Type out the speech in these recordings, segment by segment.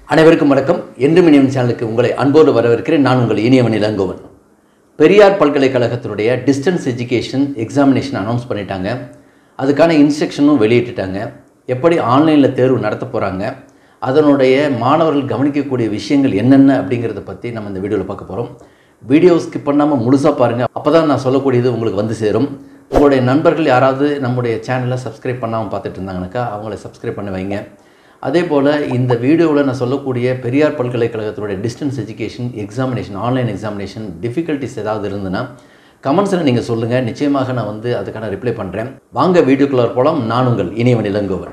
அனைவருக்கும் வணக்கம் என்று மினியம் சேனலுக்கு உங்களை அன்போடு வரவேற்கிறேன் நான் உங்கள் இனியவன் இளங்கோவன் பெரியார் பல்கலைக்கழகத்தினுடைய டிஸ்டன்ஸ் எஜுகேஷன் எக்ஸாமினேஷன் அனௌன்ஸ் பண்ணிட்டாங்க அதுக்கான இன்ஸ்ட்ரக்ஷனும் வெளியிட்டுட்டாங்க எப்படி ஆன்லைனில் தேர்வு நடத்த போகிறாங்க அதனுடைய மாணவர்கள் கவனிக்கக்கூடிய விஷயங்கள் என்னென்ன அப்படிங்கிறத பற்றி நம்ம இந்த வீடியோவில் பார்க்க போகிறோம் வீடியோ ஸ்கிப் பண்ணாமல் முழுசாக பாருங்கள் அப்போ தான் நான் சொல்லக்கூடியது உங்களுக்கு வந்து சேரும் உங்களுடைய நண்பர்கள் யாராவது நம்முடைய சேனலை சப்ஸ்கிரைப் பண்ணாமல் பார்த்துட்டு இருந்தாங்கனாக்கா அவங்கள சப்ஸ்கிரைப் பண்ணி வைங்க அதே போல் இந்த வீடியோவில் நான் சொல்லக்கூடிய பெரியார் பல்கலைக்கழகத்தினுடைய distance education examination online examination difficulties ஏதாவது இருந்ததுன்னா கமெண்ட்ஸில் நீங்கள் சொல்லுங்கள் நிச்சயமாக நான் வந்து அதுக்கான ரிப்ளை பண்ணுறேன் வாங்க வீடியோக்குள்ளார் போலாம் நான் உங்கள் இனியவன் இளங்கோவன்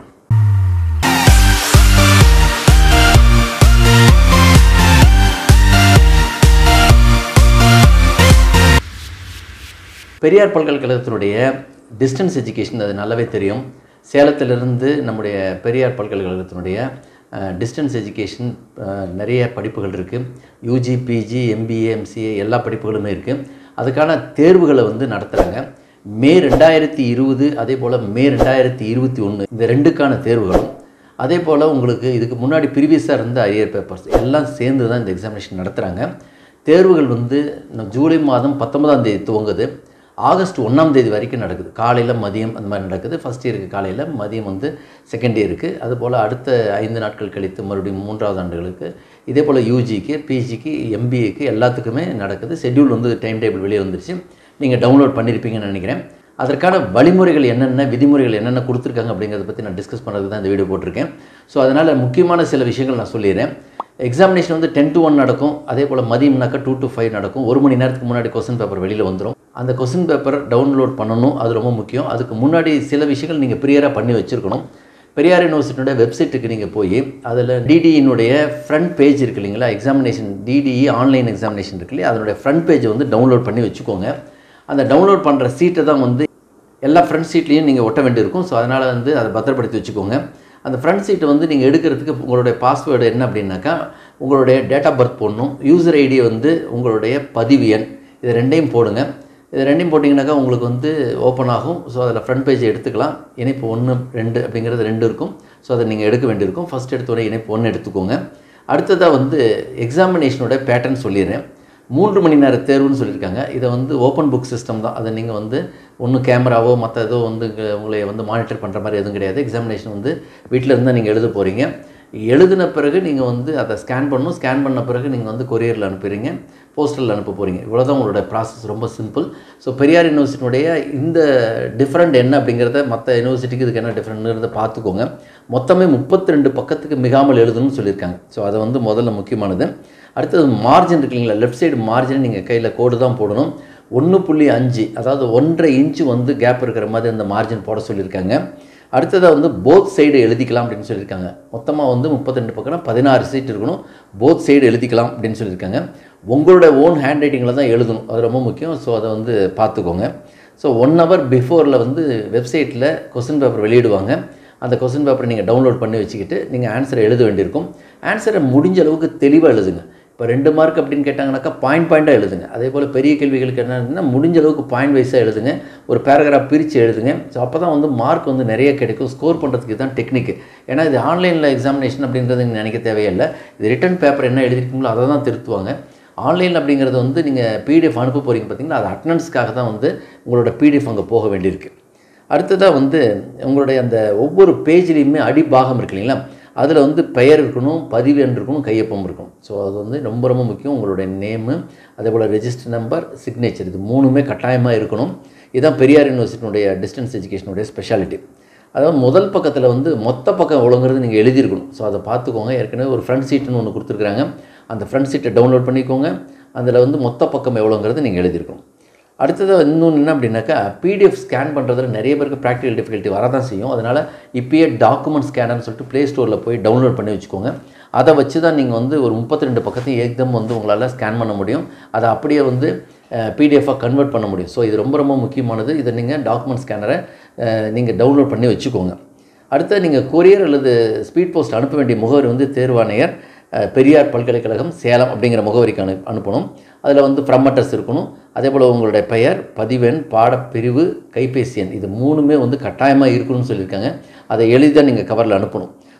பெரியார் பல்கலைக்கழகத்தினுடைய டிஸ்டன்ஸ் எஜுகேஷன் அது நல்லாவே தெரியும் சேலத்திலிருந்து நம்முடைய பெரியார் பல்கலைக்கழகத்தினுடைய டிஸ்டன்ஸ் எஜுகேஷன் நிறைய படிப்புகள் இருக்குது யூஜி பிஜி எம்பிஏ எம்சிஏ எல்லா படிப்புகளுமே இருக்குது அதுக்கான தேர்வுகளை வந்து நடத்துகிறாங்க மே ரெண்டாயிரத்தி இருபது அதே போல் மே ரெண்டாயிரத்தி இருபத்தி ஒன்று இந்த ரெண்டுக்கான தேர்வுகளும் அதே போல் உங்களுக்கு இதுக்கு முன்னாடி ப்ரீவியஸாக இருந்த அரியர் பேப்பர்ஸ் எல்லாம் சேர்ந்து தான் இந்த எக்ஸாமினேஷன் நடத்துகிறாங்க தேர்வுகள் வந்து இன்னும் ஜூலை மாதம் பத்தொன்பதாம் தேதி துவங்குது ஆகஸ்ட் ஒன்றாம் தேதி வரைக்கும் நடக்குது காலையில் மதியம் அந்த மாதிரி நடக்குது ஃபஸ்ட் இயருக்கு காலையில் மதியம் வந்து செகண்ட் இயருக்கு அதுபோல் அடுத்த ஐந்து நாட்கள் கழித்து மறுபடியும் மூன்றாவது ஆண்டுகளுக்கு இதே போல் யூஜிக்கு பிஜிக்கு எம்பிஏக்கு எல்லாத்துக்குமே நடக்குது ஷெட்யூல் வந்து டைம் டேபிள் வெளியே வந்துருச்சு நீங்கள் டவுன்லோட் பண்ணியிருப்பீங்கன்னு நினைக்கிறேன் அதற்கான வழிமுறைகள் என்னென்ன விதிமுறைகள் என்னென்ன கொடுத்துருக்காங்க அப்படிங்கிறத பற்றி நான் டிஸ்கஸ் பண்ணுறதுக்கு தான் இந்த வீடியோ போட்டிருக்கேன் ஸோ அதனால் முக்கியமான சில விஷயங்கள் நான் சொல்லிடுறேன் எக்ஸாமினேஷன் வந்து டென் டு ஒன் நடக்கும் அதே போல் மதியம்னாக்கா டூ டு ஃபைவ் நடக்கும் ஒரு மணி நேரத்துக்கு முன்னாடி கொஸ்டின் பேப்பர் வெளியில் வந்துடும் அந்த கொஸ்டின் பேப்பர் டவுன்லோட் பண்ணணும் அது ரொம்ப முக்கியம் அதுக்கு முன்னாடி சில விஷயங்கள் நீங்கள் ப்ரியராக பண்ணி வச்சுருக்கணும் பெரியார் யூனிவர்சிட்டியோட வெப்சைட்டுக்கு நீங்கள் போய் அதில் டிடியினுடைய ஃப்ரண்ட் பேஜ் இருக்கு இல்லைங்களா எக்ஸாமினேஷன் டிடிஇ ஆன்லைன் எக்ஸாமினேஷன் இருக்கு இல்லையா அதனுடைய ஃப்ரண்ட் பேஜை வந்து டவுன்லோட் பண்ணி வச்சுக்கோங்க அந்த டவுன்லோட் பண்ணுற சீட்டை தான் வந்து எல்லா ஃப்ரண்ட் சீட்லேயும் நீங்கள் ஒட்ட வேண்டியிருக்கும் ஸோ அதனால் வந்து அதை பத்திரப்படுத்தி வச்சுக்கோங்க அந்த ஃப்ரண்ட் சீட்டை வந்து நீங்கள் எடுக்கிறதுக்கு உங்களுடைய பாஸ்வேர்டு என்ன அப்படின்னாக்கா உங்களுடைய டேட் ஆஃப் பர்த் போடணும் யூசர் ஐடி வந்து உங்களுடைய பதிவு எண் இது ரெண்டையும் போடுங்க இது ரெண்டையும் போட்டிங்கனாக்கா உங்களுக்கு வந்து ஓப்பன் ஆகும் ஸோ அதில் ஃப்ரண்ட் பேஜை எடுத்துக்கலாம் இணைப்பு ஒன்று ரெண்டு அப்படிங்கிறது ரெண்டு இருக்கும் ஸோ அதை நீங்கள் எடுக்க வேண்டியிருக்கும் ஃபஸ்ட் எடுத்தோடனே இணைப்பு ஒன்று எடுத்துக்கோங்க அடுத்ததாக வந்து எக்ஸாமினேஷனோட பேட்டர்ன் சொல்லிடுறேன் மூன்று மணி நேர தேர்வுன்னு சொல்லியிருக்காங்க இதை வந்து ஓப்பன் புக் சிஸ்டம் தான் அதை நீங்கள் வந்து ஒன்றும் கேமராவோ மற்ற ஏதோ வந்து இங்க உங்களை வந்து மானிட்டர் பண்ணுற மாதிரி எதுவும் கிடையாது எக்ஸாமினேஷன் வந்து வீட்டில் இருந்தால் நீங்கள் எழுத போகிறீங்க எழுதின பிறகு நீங்கள் வந்து அதை ஸ்கேன் பண்ணணும் ஸ்கேன் பண்ண பிறகு நீங்கள் வந்து கொரியரில் அனுப்புகிறீங்க போஸ்டரில் அனுப்ப போகிறீங்க இவ்வளோதான் உங்களோட ப்ராசஸ் ரொம்ப சிம்பிள் ஸோ பெரியார் யூனிவர்சிட்டியுடைய இந்த டிஃப்ரெண்ட் என்ன அப்படிங்கிறத மற்ற யூனிவர்சிட்டிக்கு இதுக்கு என்ன டிஃப்ரெண்ட்ங்கிறத பார்த்துக்கோங்க மொத்தமே முப்பத்தி ரெண்டு பக்கத்துக்கு மிகாமல் எழுதணும்னு சொல்லியிருக்காங்க ஸோ அதை வந்து முதல்ல முக்கியமானது அடுத்தது மார்ஜின் இருக்கு இல்லைங்களா லெஃப்ட் சைடு மார்ஜின் நீங்கள் கையில் கோடு தான் போடணும் ஒன்று புள்ளி அஞ்சு அதாவது ஒன்றரை இன்ச்சு வந்து கேப் இருக்கிற மாதிரி அந்த மார்ஜின் போட சொல்லியிருக்காங்க அடுத்ததாக வந்து போத் சைடு எழுதிக்கலாம் அப்படின்னு சொல்லியிருக்காங்க மொத்தமாக வந்து முப்பத்திரெண்டு பக்கம் பதினாறு சீட் இருக்கணும் போத் சைடு எழுதிக்கலாம் அப்படின்னு சொல்லியிருக்காங்க உங்களோட ஓன் ஹேண்ட் ரைட்டிங்கில் தான் எழுதணும் அது ரொம்ப முக்கியம் ஸோ அதை வந்து பார்த்துக்கோங்க ஸோ ஒன் ஹவர் பிஃபோரில் வந்து வெப்சைட்டில் கொஸ்டின் பேப்பர் வெளியிடுவாங்க அந்த கொஸ்டின் பேப்பரை நீங்கள் டவுன்லோட் பண்ணி வச்சுக்கிட்டு நீங்கள் ஆன்சரை எழுத வேண்டியிருக்கும் ஆன்சரை முடிஞ்ச அளவுக்கு தெளிவாக எழுதுங்க இப்போ ரெண்டு மார்க் அப்படின்னு கேட்டாங்கனாக்கா பாயிண்ட் பாயிண்ட்டாக எழுதுங்க அதே போல் பெரிய கேள்விகளுக்கு என்னன்னா முடிஞ்ச அளவுக்கு பாயிண்ட் வைஸாக எழுதுங்க ஒரு பேராகிராஃப் பிரித்து எழுதுங்க ஸோ அப்போ தான் வந்து மார்க் வந்து நிறைய கிடைக்கும் ஸ்கோர் பண்ணுறதுக்கு தான் டெக்னிக் ஏன்னா இது ஆன்லைனில் எக்ஸாமினேஷன் அப்படின்றது நீங்கள் நினைக்க தேவையில்லை இது ரிட்டன் பேப்பர் என்ன எழுதிருக்கீங்களோ அதை தான் திருத்துவாங்க ஆன்லைன் அப்படிங்கிறது வந்து நீங்கள் பிடிஎஃப் அனுப்ப போகிறீங்க பார்த்தீங்கன்னா அது அட்டனன்ஸ்க்காக தான் வந்து உங்களோட பிடிஎஃப் அங்கே போக வேண்டியிருக்கு அடுத்ததாக வந்து உங்களுடைய அந்த ஒவ்வொரு பேஜ்லேயுமே அடிபாகம் இருக்கு இல்லைங்களா அதில் வந்து பெயர் இருக்கணும் பதிவு எண் இருக்கணும் கையொப்பம் இருக்கும் ஸோ அது வந்து ரொம்ப ரொம்ப முக்கியம் உங்களுடைய நேமு அதே போல் ரெஜிஸ்டர் நம்பர் சிக்னேச்சர் இது மூணுமே கட்டாயமாக இருக்கணும் இதுதான் பெரியார் யூனிவர்சிட்டினுடைய டிஸ்டன்ஸ் எஜுகேஷனுடைய ஸ்பெஷாலிட்டி அதாவது முதல் பக்கத்தில் வந்து மொத்த பக்கம் எவ்வளோங்கிறது நீங்கள் எழுதியிருக்கணும் ஸோ அதை பார்த்துக்கோங்க ஏற்கனவே ஒரு ஃப்ரண்ட் சீட்டுன்னு ஒன்று கொடுத்துருக்குறாங்க அந்த ஃப்ரண்ட் சீட்டை டவுன்லோட் பண்ணிக்கோங்க அதில் வந்து மொத்த பக்கம் எவ்வளோங்கிறது நீங்கள் எழுதியிருக்கணும் அடுத்தது இன்னொன்று என்ன அப்படின்னாக்கா பிடிஎஃப் ஸ்கேன் பண்ணுறதுல நிறைய பேருக்கு ப்ராக்டிகல் டிஃபிகல்ட்டி வரதான் செய்யும் அதனால் இப்பயே டாக்குமெண்ட் ஸ்கேனர்னு சொல்லிட்டு ப்ளே ஸ்டோரில் போய் டவுன்லோட் பண்ணி வச்சுக்கோங்க அதை வச்சு தான் நீங்கள் வந்து ஒரு முப்பத்தி ரெண்டு பக்கத்தையும் ஏக்தம் வந்து உங்களால் ஸ்கேன் பண்ண முடியும் அதை அப்படியே வந்து பிடிஎஃபாக கன்வெர்ட் பண்ண முடியும் ஸோ இது ரொம்ப ரொம்ப முக்கியமானது இதை நீங்கள் டாக்குமெண்ட் ஸ்கேனரை நீங்கள் டவுன்லோட் பண்ணி வச்சுக்கோங்க அடுத்து நீங்கள் கொரியர் அல்லது ஸ்பீட் போஸ்ட் அனுப்ப வேண்டிய முகவரி வந்து தேர்வாணையர் அஹ், பெரியார் பல்கலைக்கழகம் சேலம் அப்படிங்கிற முகவரிக்கு அனு அனுப்பணும் அதில் வந்து ஃப்ரம் அட்ரஸ் இருக்கணும் அதே போல் உங்களுடைய பெயர் பதிவெண் பாடப்பிரிவு கைபேசி எண் இது மூணுமே வந்து கட்டாயமாக இருக்கணும்னு சொல்லியிருக்காங்க அதை எழுதி தான் நீங்கள் கவரில் அனுப்பணும்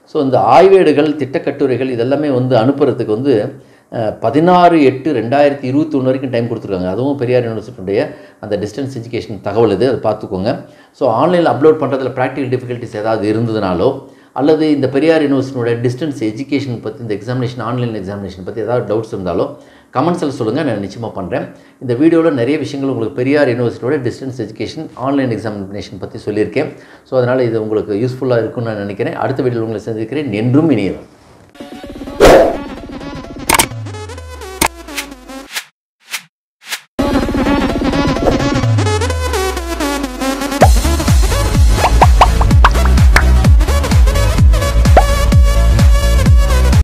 ஸோ இந்த ஆய்வேடுகள் திட்டக்கட்டுரைகள் இதெல்லாமே வந்து அனுப்புறதுக்கு வந்து அஹ், பதினாறு எட்டு ரெண்டாயிரத்தி இருபத்தி ஒன்று வரைக்கும் டைம் கொடுத்துருக்காங்க அதுவும் பெரியார் யூனிவர்சிட்டியுடைய அந்த டிஸ்டன்ஸ் எஜுகேஷன் தகவல் இது அதை பார்த்துக்கோங்க ஸோ ஆன்லைனில் அப்லோட் பண்ணுறதுல ப்ராக்டிகல் டிஃபிகல்ட்டிஸ் ஏதாவது இருந்ததுனாலோ அல்லது இந்த பெரியார் யூனிவர்சிட்டியோட டிஸ்டன்ஸ் எஜுகேஷன் பற்றி இந்த எக்ஸாமினேஷன் ஆன்லைன் எக்ஸாமினேஷன் பற்றி ஏதாவது டவுட்ஸ் இருந்தாலோ கமெண்ட்ஸில் சொல்லுங்கள் நான் நிச்சயமாக பண்ணுறேன் இந்த வீடியோவில் நிறைய விஷயங்கள் உங்களுக்கு பெரியார் யூனிவர்சிட்டியோட டிஸ்டன்ஸ் எஜுகேஷன் ஆன்லைன் எக்ஸாமினேஷன் பற்றி சொல்லியிருக்கேன் ஸோ அதனால் இது உங்களுக்கு யூஸ்ஃபுல்லாக இருக்கும்னு நான் நினைக்கிறேன் அடுத்த வீடியோவில் உங்களை சந்திக்கிறேன் என்றும் இனியவர்